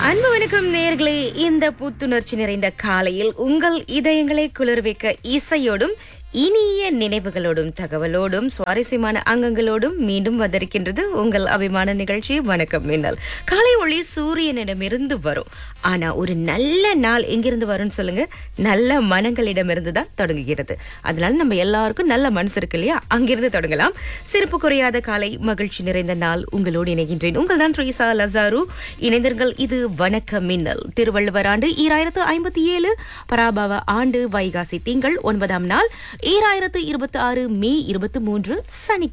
அன்பு வணக்கம் நேர்களே இந்த புத்துணர்ச்சி நிறைந்த காலையில் உங்கள் இதயங்களை குளிர்விக்க இசையோடும் இனிய நினைவுகளோடும் தகவலோடும் சுவாரஸ்யமான அங்கங்களோடும் மீண்டும் வந்திருக்கின்றது உங்கள் அபிமான நிகழ்ச்சி வணக்கம் மின்னல் காலை ஒளி சூரியனிடமிருந்து வரும் ஆனா ஒரு நல்ல நாள் எங்கிருந்து வரும்னு சொல்லுங்க நல்ல மனங்களிடமிருந்து தான் தொடங்குகிறது அதனால நம்ம எல்லாருக்கும் நல்ல மனசு இருக்கு இல்லையா அங்கிருந்து தொடங்கலாம் சிறப்பு குறையாத காலை மகிழ்ச்சி நிறைந்த நாள் உங்களோடு இணைகின்றேன் உங்கள் தான் ட்ரீசா லசாரு இணைந்தர்கள் இது வணக்கம் மின்னல் திருவள்ளுவர் ஆண்டு ஈராயிரத்து ஐம்பத்தி ஏழு பராபவ ஆண்டு வைகாசி திங்கள் ஒன்பதாம் நாள் ஈராயிரத்து இருபத்தி ஆறு மே இருபத்தி மூன்று சனி